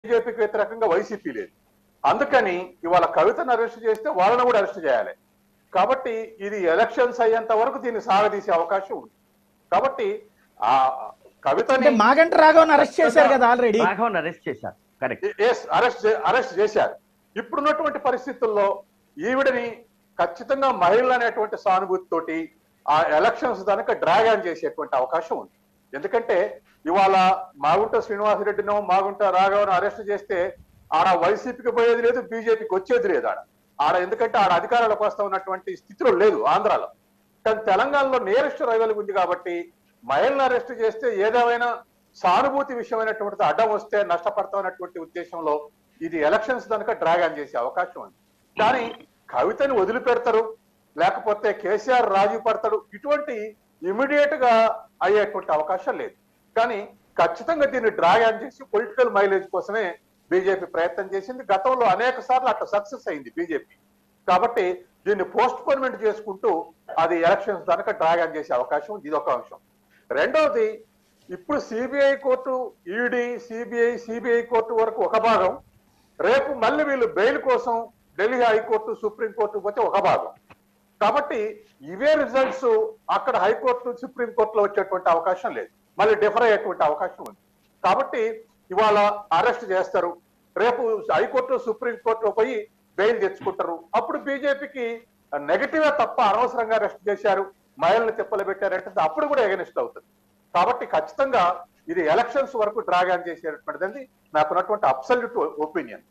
బీజేపీకి వ్యతిరేకంగా వైసీపీ లేదు అందుకని ఇవాళ కవితను అరెస్ట్ చేస్తే వాళ్ళని కూడా అరెస్ట్ చేయాలి కాబట్టి ఇది ఎలక్షన్స్ అయ్యేంత వరకు దీన్ని సాగదీసే అవకాశం ఉంది కాబట్టి ఆ కవితని అంటే మాగంట రాఘవన్ అరెస్ట్ చేశారు కదా ఆల్రెడీ రాఘవన్ అరెస్ట్ చేశారు కరెక్ట్ ఎస్ అరెస్ట్ చే- అరెస్ట్ చేశారు ఇప్పుడున్నటువంటి పరిస్థితుల్లో ఈవిడని ఖచ్చితంగా మహిళలు అనేటువంటి సానుభూతితోటి ఆ ఎలక్షన్స్ దానికి డ్రాగ్ ఆన్ చేసేటువంటి అవకాశం ఉంది ఎందుకంటే ఇవాళ మాగుంట శ్రీనివాసరెడ్డినో మాగుంట రాఘవన్ అరెస్ట్ చేస్తే ఆడ వైసీపీకి పోయేది లేదు బీజేపీకి వచ్చేది లేదు ఆడ ఆడ ఎందుకంటే ఆడ అధికారంలోకి వస్తా ఉన్నటువంటి స్థితిలో లేదు ఆంధ్రాలో కానీ తెలంగాణలో నేరెస్ట్ రైవల్ ఉంది కాబట్టి మహిళలను అరెస్ట్ చేస్తే ఏదేమైనా సానుభూతి విషయమైనటువంటిది అడ్డం వస్తే నష్టపడతామన్నటువంటి ఉద్దేశంలో ఇది ఎలక్షన్స్ కనుక డ్రాగ్ ఆన్ చేసే అవకాశం ఉంది కానీ కవితని వదిలిపెడతారు లేకపోతే కేసీఆర్ రాజీ పడతాడు ఇటువంటి ఇమీడియట్ గా అయ్యేటువంటి అవకాశం లేదు కానీ ఖచ్చితంగా దీన్ని డ్రాగ్ ఆన్ చేసి పొలిటికల్ మైలేజ్ కోసమే బీజేపీ ప్రయత్నం చేసింది గతంలో అనేక సార్లు అట్లా సక్సెస్ అయింది బీజేపీ కాబట్టి దీన్ని పోస్ట్ పోన్మెంట్ చేసుకుంటూ అది ఎలక్షన్స్ కనుక డ్రాగ్ ఆన్ చేసే అవకాశం ఉంది ఇది ఒక అంశం రెండవది ఇప్పుడు CBI court ED CBI CBI court వరకు ఒక భాగం రేపు మళ్ళీ వీళ్ళు బెయిల్ కోసం ఢిల్లీ హైకోర్టు సుప్రీంకోర్టు పోతే ఒక భాగం కాబట్టి ఇవే రిజల్ట్స్ అక్కడ హైకోర్టు సుప్రీంకోర్టులో వచ్చేటువంటి అవకాశం లేదు మళ్ళీ డిఫర్ అయ్యేటువంటి అవకాశం ఉంది కాబట్టి ఇవాళ అరెస్ట్ చేస్తారు రేపు హైకోర్టు సుప్రీంకోర్టులో పోయి బెయిల్ తెచ్చుకుంటారు అప్పుడు బీజేపీకి నెగటివ్ తప్ప అనవసరంగా అరెస్ట్ చేశారు మహిళలు తిప్పలు పెట్టారంటే అప్పుడు కూడా ఎగనిస్ట్ అవుతుంది కాబట్టి ఖచ్చితంగా ఇది ఎలక్షన్స్ వరకు డ్రాగ్ ఆన్ చేసేటువంటిది నాకున్నటువంటి అబ్సల్యూట్ ఒపీనియన్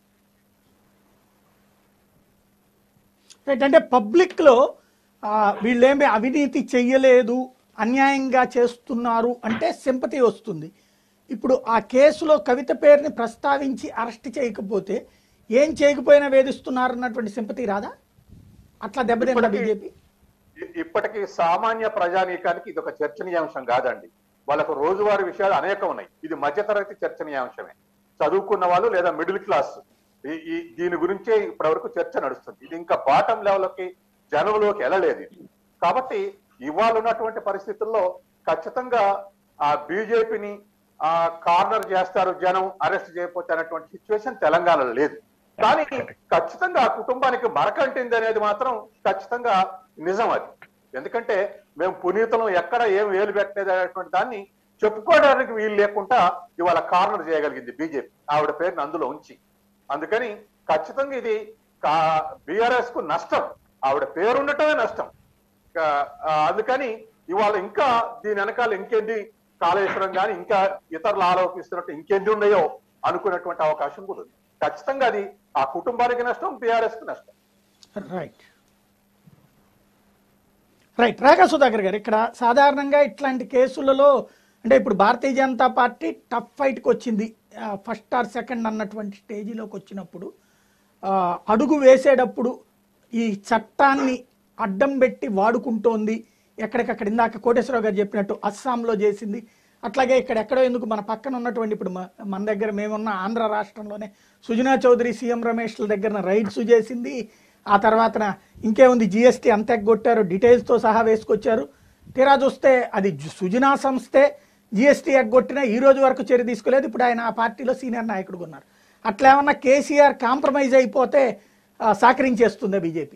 రైట్ అంటే పబ్లిక్ లో ఆ, వీళ్ళేమి అవినీతి చెయ్యలేదు అన్యాయంగా చేస్తున్నారు అంటే సింపతి వస్తుంది ఇప్పుడు ఆ కేసులో కవిత పేరుని ప్రస్తావించి అరెస్ట్ చేయకపోతే ఏం చేయకపోయినా వేధిస్తున్నారు అన్నటువంటి సింపతి రాదా అట్లా దెబ్బతిందా ఇప్పటికీ- బీజేపీ ఇ- ఇప్పటికీ సామాన్య ప్రజానీకానికి ఇది ఒక చర్చనీయాంశం కాదండి వాళ్ళకు రోజువారీ విషయాలు అనేకం ఉన్నాయి ఇది మధ్యతరగతి చర్చనీయాంశమే చదువుకున్న వాళ్ళు లేదా మిడిల్ క్లాస్ ఈ ఈ దీని గురించే ఇప్పటివరకు చర్చ నడుస్తుంది ఇది ఇంకా బాటం లెవెల్కి జనంలోకి వెళ్ళలేదు ఇది కాబట్టి ఇవాళ ఉన్నటువంటి పరిస్థితుల్లో ఖచ్చితంగా ఆ బీజేపీని ఆ కార్నర్ చేస్తారు జనం అరెస్ట్ చేయకపోతే అనేటువంటి సిచ్యువేషన్ తెలంగాణలో లేదు కానీ ఖచ్చితంగా ఆ కుటుంబానికి మరకంటింది అనేది మాత్రం ఖచ్చితంగా నిజం అది ఎందుకంటే మేము పునీతలం ఎక్కడ ఏం వేలు పెట్టలేదు అనేటువంటి దాన్ని చెప్పుకోవడానికి వీలు లేకుండా ఇవాళ కార్నర్ చేయగలిగింది బీజేపీ ఆవిడ పేరుని అందులో ఉంచి అందుకని ఖచ్చితంగా ఇది బిఆర్ఎస్ కు నష్టం ఆవిడ పేరు ఉండటమే నష్టం కా- ఆ, అందుకని ఇవాళ ఇంకా దీని వెనకాల ఇంకేంటి కాళేశ్వరం కానీ ఇంకా ఇతరులు ఆరోపిస్తున్నట్టు ఇంకేంటి ఉన్నాయో అనుకునేటువంటి అవకాశం కూడా ఉంది ఖచ్చితంగా అది ఆ కుటుంబానికి నష్టం బీఆర్ఎస్ కు నష్టం రైట్ రైట్ రాగా సుధాకర్ గారు ఇక్కడ సాధారణంగా ఇట్లాంటి కేసులలో అంటే ఇప్పుడు భారతీయ జనతా పార్టీ టఫ్ ఫైట్కి వచ్చింది ఫస్ట్ ఆర్ సెకండ్ అన్నటువంటి స్టేజీలోకి వచ్చినప్పుడు ఆ, అడుగు వేసేటప్పుడు ఈ చట్టాన్ని అడ్డం పెట్టి వాడుకుంటోంది ఎక్కడికక్కడ ఇందాక కోటేశ్వరరావు గారు చెప్పినట్టు అస్సాంలో చేసింది అట్లాగే ఇక్కడ ఎక్కడో ఎందుకు మన పక్కన ఉన్నటువంటి ఇప్పుడు మ- మన దగ్గర మేమున్న ఆంధ్ర రాష్ట్రంలోనే సుజనా చౌదరి సీఎం రమేష్ల దగ్గర రైడ్స్ చేసింది ఆ తర్వాత ఇంకేముంది జిఎస్టీ అంత ఎగ్గొట్టారు డీటెయిల్స్తో సహా వేసుకొచ్చారు తీరా చూస్తే అది జు- సుజనా సంస్థే జిఎస్టీ ఎగ్గొట్టినా ఈ రోజు వరకు చర్య తీసుకోలేదు ఇప్పుడు ఆయన ఆ పార్టీలో సీనియర్ నాయకుడుగా ఉన్నారు అట్లా ఏమన్నా కేసీఆర్ కాంప్రమైజ్ అయిపోతే ఆ, సహకరించేస్తుందా బీజేపీ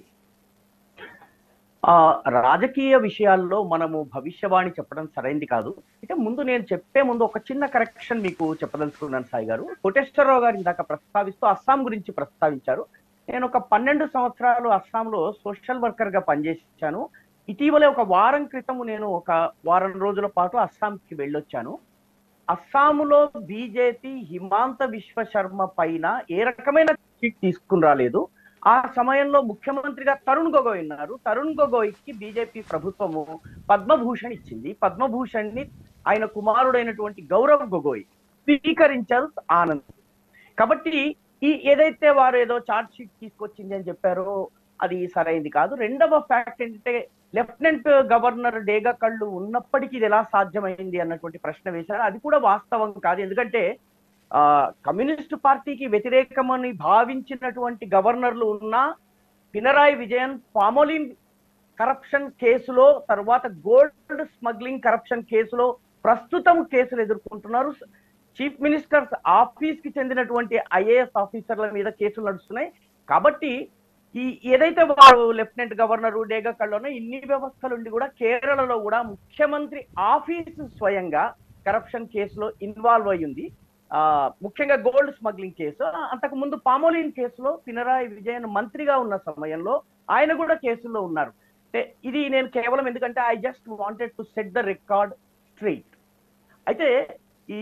ఆ రాజకీయ విషయాల్లో మనము భవిష్యవాణి చెప్పడం సరైంది కాదు అయితే ముందు నేను చెప్పే ముందు ఒక చిన్న కరెక్షన్ మీకు చెప్పదలుచుకున్నాను సాయి గారు కోటేశ్వరరావు గారు ఇందాక ప్రస్తావిస్తూ అస్సాం గురించి ప్రస్తావించారు నేను ఒక పన్నెండు సంవత్సరాలు అస్సాంలో సోషల్ వర్కర్ గా పనిచేశాను ఇటీవలే ఒక వారం క్రితం నేను ఒక వారం రోజుల పాటు అస్సాంకి వెళ్ళొచ్చాను అస్సాములో బీజేపీ హిమాంత విశ్వ శర్మ పైన ఏ రకమైన సీట్ తీసుకుని రాలేదు ఆ సమయంలో ముఖ్యమంత్రిగా తరుణ్ గొగోయ్ ఉన్నారు తరుణ్ గొగోయ్కి బీజేపీ ప్రభుత్వము పద్మభూషణ్ ఇచ్చింది పద్మభూషణ్ ని ఆయన కుమారుడైనటువంటి గౌరవ్ గొగోయ్ స్వీకరించాల్సి ఆనంద్ కాబట్టి ఈ ఏదైతే వారు ఏదో చార్జ్ షీట్ తీసుకొచ్చింది అని చెప్పారో అది సరైంది కాదు రెండవ ఫ్యాక్ట్ ఏంటంటే లెఫ్టినెంట్ గవర్నర్ డేగా కళ్ళు ఉన్నప్పటికీ ఇది ఎలా సాధ్యమైంది అన్నటువంటి ప్రశ్న వేశారు అది కూడా వాస్తవం కాదు ఎందుకంటే ఆ కమ్యూనిస్ట్ పార్టీకి వ్యతిరేకమని భావించినటువంటి గవర్నర్లు ఉన్నా పినరాయి విజయన్ పామోలిన్ కరప్షన్ కేసులో తర్వాత గోల్డ్ స్మగ్లింగ్ కరప్షన్ కేసులో ప్రస్తుతం కేసులు ఎదుర్కొంటున్నారు చీఫ్ మినిస్టర్స్ ఆఫీస్ కి చెందినటువంటి ఐఏఎస్ ఆఫీసర్ల మీద కేసులు నడుస్తున్నాయి కాబట్టి ఈ ఏదైతే వారు లెఫ్టినెంట్ గవర్నర్ డేగా కళ్ళలోనో ఇన్ని వ్యవస్థలు ఉండి కూడా కేరళలో కూడా ముఖ్యమంత్రి ఆఫీస్ స్వయంగా కరప్షన్ కేసులో ఇన్వాల్వ్ అయ్యింది ఆ ముఖ్యంగా గోల్డ్ స్మగ్లింగ్ కేసు అంతకు ముందు పామోలిన్ కేసులో పినరాయి విజయన్ మంత్రిగా ఉన్న సమయంలో ఆయన కూడా కేసుల్లో ఉన్నారు అంటే ఇది నేను కేవలం ఎందుకంటే I just wanted to set the record straight అయితే ఈ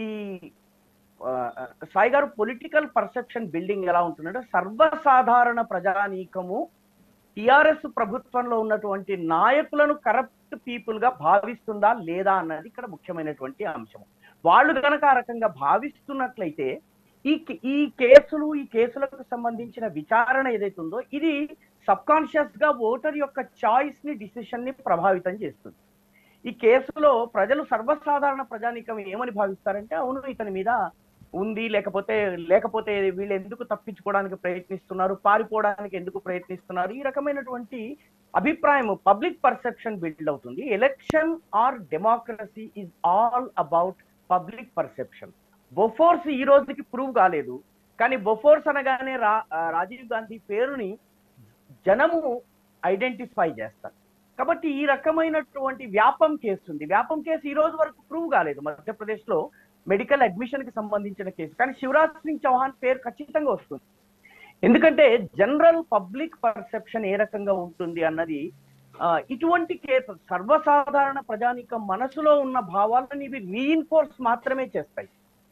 ఆ, సాయి గారు పొలిటికల్ పర్సెప్షన్ బిల్డింగ్ ఎలా ఉంటుందంటే సర్వసాధారణ ప్రజానీకము టిఆర్ఎస్ ప్రభుత్వంలో ఉన్నటువంటి నాయకులను కరప్ట్ పీపుల్ గా భావిస్తుందా లేదా అన్నది ఇక్కడ ముఖ్యమైనటువంటి అంశం వాళ్ళు గనక ఆ రకంగా భావిస్తున్నట్లయితే ఈ కే- ఈ కేసులు ఈ కేసులకు సంబంధించిన విచారణ ఏదైతే ఉందో ఇది సబ్ కాన్షియస్ గా ఓటర్ యొక్క చాయిస్ ని డిసిషన్ ని ప్రభావితం చేస్తుంది ఈ కేసులో ప్రజలు సర్వసాధారణ ప్రజానీకం ఏమని భావిస్తారంటే అవును ఇతని మీద ఉంది లేకపోతే లేకపోతే వీళ్ళు ఎందుకు తప్పించుకోవడానికి ప్రయత్నిస్తున్నారు పారిపోవడానికి ఎందుకు ప్రయత్నిస్తున్నారు ఈ రకమైనటువంటి అభిప్రాయం పబ్లిక్ పర్సెప్షన్ బిల్డ్ అవుతుంది election or democracy is all about public perception Bofors ఈ రోజుకి ప్రూవ్ కాలేదు కానీ బొఫోర్స్ అనగానే రా ఆ, రాజీవ్ గాంధీ పేరుని జనము ఐడెంటిఫై చేస్తారు కాబట్టి ఈ రకమైనటువంటి వ్యాపం కేసు ఉంది వ్యాపం కేసు ఈ రోజు వరకు ప్రూవ్ కాలేదు మధ్యప్రదేశ్ లో మెడికల్ అడ్మిషన్ కి సంబంధించిన కేసు కానీ శివరాజ్ సింగ్ చౌహాన్ పేరు ఖచ్చితంగా వస్తుంది ఎందుకంటే జనరల్ పబ్లిక్ పర్సెప్షన్ ఏ రకంగా ఉంటుంది అన్నది ఆ, ఇటువంటి కేసు సర్వసాధారణ ప్రజానికం మనసులో ఉన్న భావాలను ఇవి రీఇన్ఫోర్స్ మాత్రమే చేస్తాయి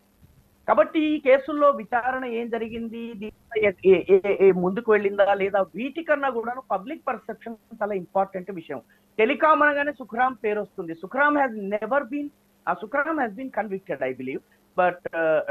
కాబట్టి ఈ కేసుల్లో విచారణ ఏం జరిగింది దీంట్లో ఏ- ఏ- ఏ- ఏ ముందుకు వెళ్ళిందా లేదా వీటికన్నా కూడా పబ్లిక్ పర్సెప్షన్ చాలా ఇంపార్టెంట్ విషయం టెలికామ్ అనగానే సుఖరామ్ పేరు వస్తుంది సుఖరామ్ హ్యాస్ నెవర్ బీన్ ఆ Sukhram has been convicted I believe but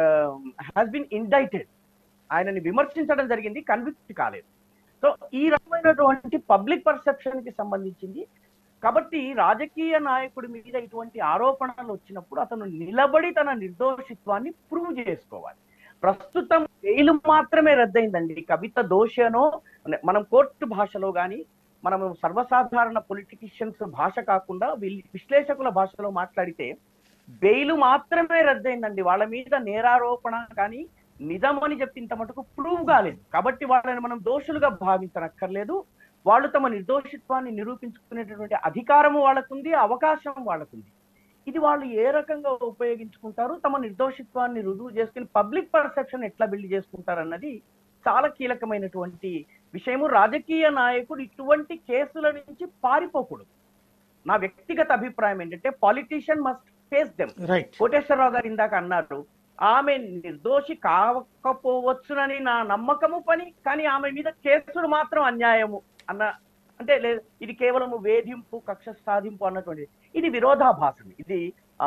has been indicted ఆయనని విమర్శించడం జరిగింది కన్విక్ట్ కాలేదు సో ఈ రకమైనటువంటి పబ్లిక్ పర్సెప్షన్ కి సంబంధించింది కాబట్టి రాజకీయ నాయకుడి మీద ఇటువంటి ఆరోపణలు వచ్చినప్పుడు అతను నిలబడి తన నిర్దోషిత్వాన్ని ప్రూవ్ చేసుకోవాలి ప్రస్తుతం బెయిల్ మాత్రమే రద్దయిందండి కవిత దోషనో మనం కోర్టు భాషలో కానీ మనం సర్వసాధారణ పొలిటిషియన్స్ భాష కాకుండా వీళ్ళ విశ్లేషకుల భాషలో మాట్లాడితే బెయిల్ మాత్రమే రద్దయిందండి వాళ్ళ మీద నేరారోపణ కానీ నిజం అని చెప్పి ఇంత మటుకు ప్రూవ్ కాలేదు కాబట్టి వాళ్ళని మనం దోషులుగా భావించనక్కర్లేదు వాళ్ళు తమ నిర్దోషిత్వాన్ని నిరూపించుకునేటటువంటి అధికారము వాళ్ళకుంది అవకాశం వాళ్ళకుంది ఇది వాళ్ళు ఏ రకంగా ఉపయోగించుకుంటారు తమ నిర్దోషిత్వాన్ని రుజువు చేసుకుని పబ్లిక్ పర్సెప్షన్ ఎట్లా బిల్డ్ చేసుకుంటారు అన్నది చాలా కీలకమైనటువంటి విషయము రాజకీయ నాయకుడు ఇటువంటి కేసుల నుంచి పారిపోకూడదు నా వ్యక్తిగత అభిప్రాయం ఏంటంటే politician must face them right Koteswararao garu ఇందాక అన్నారు ఆమె నిర్దోషి కాకపోవచ్చునని నా నమ్మకము పని కానీ ఆమె మీద కేసులు మాత్రం అన్యాయము అన్న అంటే లేదు ఇది కేవలం వేధింపు కక్ష సాధింపు అన్నటువంటి ఇది విరోధాభాసం ఇది ఆ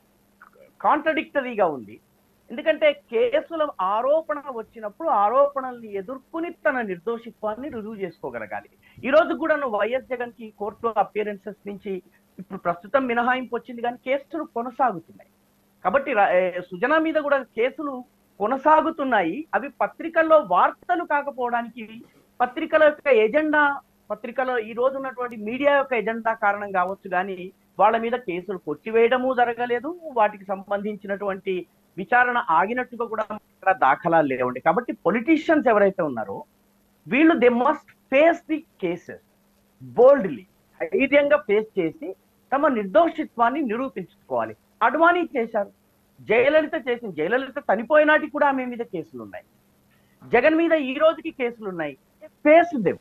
కాంట్రడిక్టరీగా ఉంది ఎందుకంటే కేసుల ఆరోపణ వచ్చినప్పుడు ఆరోపణల్ని ఎదుర్కొని తన నిర్దోషిత్వాన్ని రుజువు చేసుకోగలగాలి ఈ రోజు కూడా నువ్వు వైఎస్ జగన్ కి కోర్టులో అపియరెన్సెస్ నుంచి ఇప్పుడు ప్రస్తుతం మినహాయింపు వచ్చింది కానీ కేసులు కొనసాగుతున్నాయి కాబట్టి రా- ఏ, సుజన మీద కూడా కేసులు కొనసాగుతున్నాయి అవి పత్రికల్లో వార్తలు కాకపోవడానికి పత్రికల యొక్క ఎజెండా పత్రికలో ఈ రోజు ఉన్నటువంటి మీడియా యొక్క ఎజెండా కారణం కావచ్చు కానీ వాళ్ళ మీద కేసులు కొట్టివేయడము జరగలేదు వాటికి సంబంధించినటువంటి విచారణ ఆగినట్టుగా కూడా ఇక్కడ దాఖలాలు లేవండి కాబట్టి పొలిటీషియన్స్ ఎవరైతే ఉన్నారో వీళ్ళు they must face the cases boldly ధైర్యంగా ఫేస్ చేసి తమ నిర్దోషిత్వాన్ని నిరూపించుకోవాలి అడ్వాణి చేశారు జయలలిత చేసింది జయలలిత చనిపోయినాటికి కూడా ఆమె మీద కేసులు ఉన్నాయి జగన్ మీద ఈ రోజుకి కేసులు ఉన్నాయి ఫేస్ దెమ్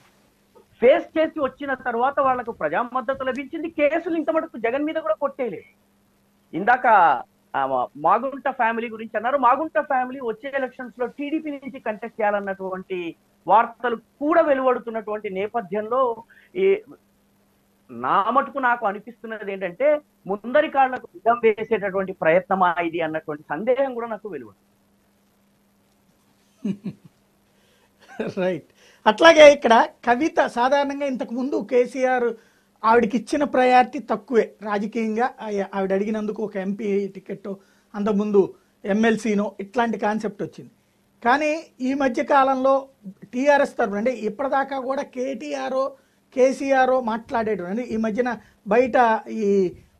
ఫేస్ చేసి వచ్చిన తర్వాత వాళ్ళకు ప్రజా మద్దతు లభించింది కేసులు ఇంత మటుకు జగన్ మీద కూడా కొట్టేయలేదు ఇందాక ఆ, మాగుంట ఫ్యామిలీ గురించి అన్నారు మాగుంట ఫ్యామిలీ వచ్చే ఎలక్షన్స్ లో టీడీపీ నుంచి కంటెస్ట్ చేయాలన్నటువంటి వార్తలు కూడా వెలువడుతున్నటువంటి నేపథ్యంలో ఈ నా మటుకు నాకు అనిపిస్తున్నది ఏంటంటే ముందరి కాళ్లకు విధం వేసేటటువంటి ప్రయత్నమా ఇది అన్నటువంటి సందేహం కూడా నాకు వెలువడు రైట్ అట్లాగే ఇక్కడ కవిత సాధారణంగా ఇంతకు ముందు కేసీఆర్ ఆవిడకి ఇచ్చిన ప్రయారిటీ తక్కువే రాజకీయంగా ఆయ- ఆవిడ అడిగినందుకు ఒక ఎంపీ టికెట్ అంతకుముందు ఎమ్మెల్సీనో ఇట్లాంటి కాన్సెప్ట్ వచ్చింది కానీ ఈ మధ్య కాలంలో టీఆర్ఎస్ తరఫున అంటే ఇప్పటిదాకా కూడా కేటీఆర్ కేసీఆర్ మాట్లాడేటం అంటే ఈ మధ్యన బయట ఈ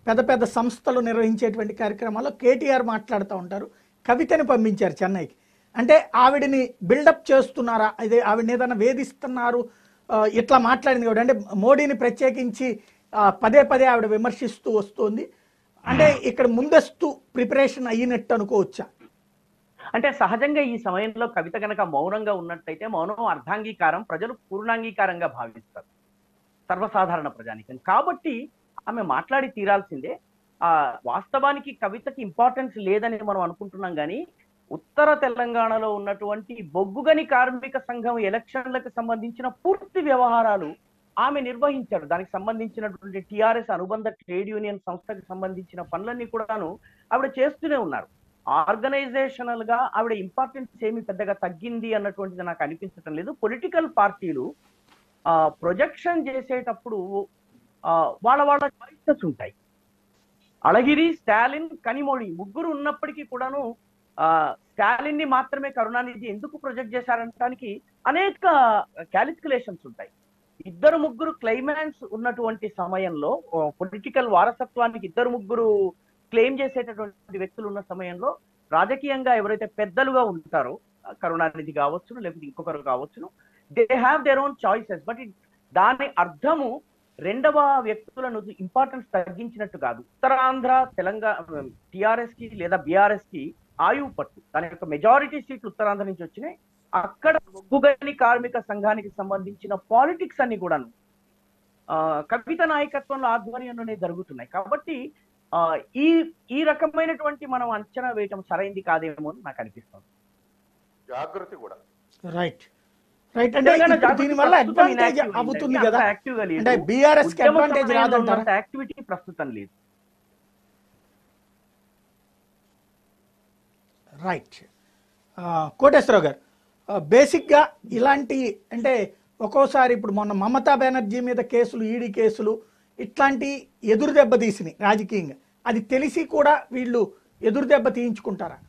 పెద్ద పెద్ద సంస్థలు నిర్వహించేటువంటి కార్యక్రమాల్లో కేటీఆర్ మాట్లాడుతూ ఉంటారు కవితని పంపించారు చెన్నైకి అంటే ఆవిడని బిల్డప్ చేస్తున్నారా అదే ఆవిడని ఏదైనా వేధిస్తున్నారు ఆ, ఇట్లా మాట్లాడింది కూడా అంటే మోడీని ప్రత్యేకించి ఆ, పదే పదే ఆవిడ విమర్శిస్తూ వస్తుంది అంటే ఇక్కడ ముందస్తు ప్రిపరేషన్ అయినట్టు అనుకోవచ్చా అంటే సహజంగా ఈ సమయంలో కవిత గనక మౌనంగా ఉన్నట్టయితే మౌనం అర్ధాంగీకారం ప్రజలు పూర్ణాంగీకారంగా భావిస్తారు సర్వసాధారణ ప్రజానికం కాబట్టి ఆమె మాట్లాడి తీరాల్సిందే ఆ వాస్తవానికి కవితకి ఇంపార్టెన్స్ లేదని మనం అనుకుంటున్నాం కానీ ఉత్తర తెలంగాణలో ఉన్నటువంటి బొగ్గుగని కార్మిక సంఘం ఎలక్షన్లకు సంబంధించిన పూర్తి వ్యవహారాలు ఆమె నిర్వహించారు దానికి సంబంధించినటువంటి టిఆర్ఎస్ అనుబంధ ట్రేడ్ యూనియన్ సంస్థకి సంబంధించిన పనులన్నీ కూడాను ఆవిడ చేస్తూనే ఉన్నారు ఆర్గనైజేషనల్ గా ఆవిడ ఇంపార్టెన్స్ ఏమి పెద్దగా తగ్గింది అన్నటువంటిది నాకు అనిపించటం లేదు పొలిటికల్ పార్టీలు ఆ ప్రొజెక్షన్ చేసేటప్పుడు ఆ, వాళ్ళ వాళ్ళ చాయిసెస్ ఉంటాయి అళగిరి స్టాలిన్ కనిమొళి ముగ్గురు ఉన్నప్పటికీ కూడాను ఆ స్టాలిన్ ని మాత్రమే కరుణానిధి ఎందుకు ప్రొజెక్ట్ చేశారనడానికి అనేక క్యాలిక్యులేషన్స్ ఉంటాయి ఇద్దరు ముగ్గురు క్లైమాన్స్ ఉన్నటువంటి సమయంలో పొలిటికల్ వారసత్వానికి ఇద్దరు ముగ్గురు క్లెయిమ్ చేసేటటువంటి వ్యక్తులు ఉన్న సమయంలో రాజకీయంగా ఎవరైతే పెద్దలుగా ఉంటారో ఆ, కరుణానిధి కావచ్చును లేకపోతే ఇంకొకరు కావచ్చును they have their own choices but దాని అర్థము రెండవ వ్యక్తులను ఇంపార్టెన్స్ తగ్గించినట్టు కాదు ఉత్తరాంధ్ర తెలంగాణ టిఆర్ఎస్ కి లేదా బీఆర్ఎస్ కి ఆయువు పట్టు దాని యొక్క మెజారిటీ సీట్లు ఉత్తరాంధ్ర నుంచి వచ్చినాయి అక్కడ బొగ్గుగని కార్మిక సంఘానికి సంబంధించిన పాలిటిక్స్ అన్ని కూడాను ఆ, కవిత నాయకత్వంలో ఆధ్వర్యంలోనే జరుగుతున్నాయి కాబట్టి ఆ, ఈ ఈ రకమైనటువంటి మనం అంచనా వేయటం సరైంది కాదేమో అని నాకు అనిపిస్తుంది జాగృతి కూడా రైట్ రైట్ అంటే తెలంగాణ ఇప్పుడు జాగృతి దీనివల్ల ప్రస్తుతం అడ్వాంటేజ్ inactive అవుతుంది అయింది. కదా అంత active గా లేదు. అంటే బీఆర్ఎస్ కి ఉద్యమ అడ్వాంటేజ్ సమయంలో రాదంటారా ఉన్నంత యాక్టివిటీ ప్రస్తుతం లేదు రైట్ ఆ, కోటేశ్వరరావు గారు ఆ, బేసిక్గా ఇలాంటి అంటే ఒక్కోసారి ఇప్పుడు మొన్న మమతా బెనర్జీ మీద కేసులు ఈడీ కేసులు ఇట్లాంటి ఎదురు దెబ్బ తీసినాయి రాజకీయంగా అది తెలిసి కూడా వీళ్ళు ఎదురు దెబ్బ తీయించుకుంటారా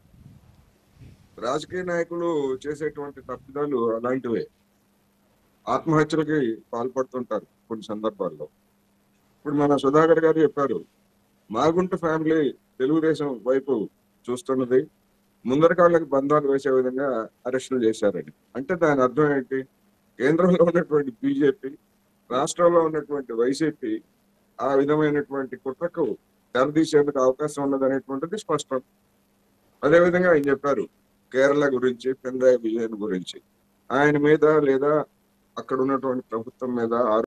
రాజకీయ నాయకులు చేసేటువంటి తప్పిదాలు అలాంటివే ఆత్మహత్యలకి పాల్పడుతుంటారు కొన్ని సందర్భాల్లో ఇప్పుడు మన సుధాకర్ గారు చెప్పారు మాగుంట ఫ్యామిలీ తెలుగుదేశం వైపు చూస్తున్నది ముందర కాళ్ళకి బంధాలు వేసే విధంగా అరెస్టులు చేశారని అంటే దాని అర్థం ఏంటి కేంద్రంలో ఉన్నటువంటి బీజేపీ రాష్ట్రంలో ఉన్నటువంటి వైసీపీ ఆ విధమైనటువంటి కుట్రకు తెరదీసేందుకు అవకాశం ఉన్నదనేటువంటిది స్పష్టం అదేవిధంగా ఆయన చెప్పారు కేరళ గురించి పినరాయి విజయన్ గురించి ఆయన మీద లేదా అక్కడ ఉన్నటువంటి ప్రభుత్వం మీద